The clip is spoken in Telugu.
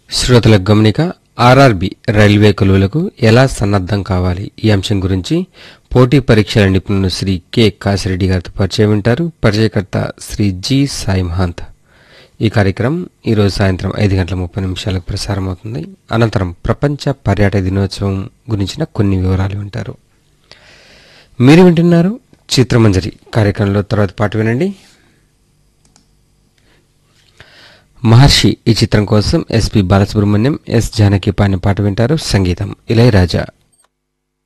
శ్రోతలకు గమనిక ఆర్ఆర్బి రైల్వే కొలువులకు ఎలా సన్నద్ధం కావాలి ఈ అంశం గురించి పోటీ పరీక్షల నిపుణులు శ్రీ కె కాసిరెడ్డి గారితో పరిచయం వింటారు పరిచయకర్త శ్రీ జి సాయి మహాంత్ ఈ కార్యక్రమం ఈరోజు సాయంత్రం ఐదు గంటల ముప్పై నిమిషాలకు ప్రసారం అవుతుంది అనంతరం ప్రపంచ పర్యాటక దినోత్సవం గురించిన కొన్ని వివరాలు వింటారు మీరు వింటున్నారు చిత్రమంజరి కార్యక్రమంలో తర్వాత పాట వినండి మహర్షి ఈ చిత్రం కోసం ఎస్పి బాలసుబ్రహ్మణ్యం ఎస్ జానకి పాడిన పాట వింటారు సంగీతం ఇళయరాజా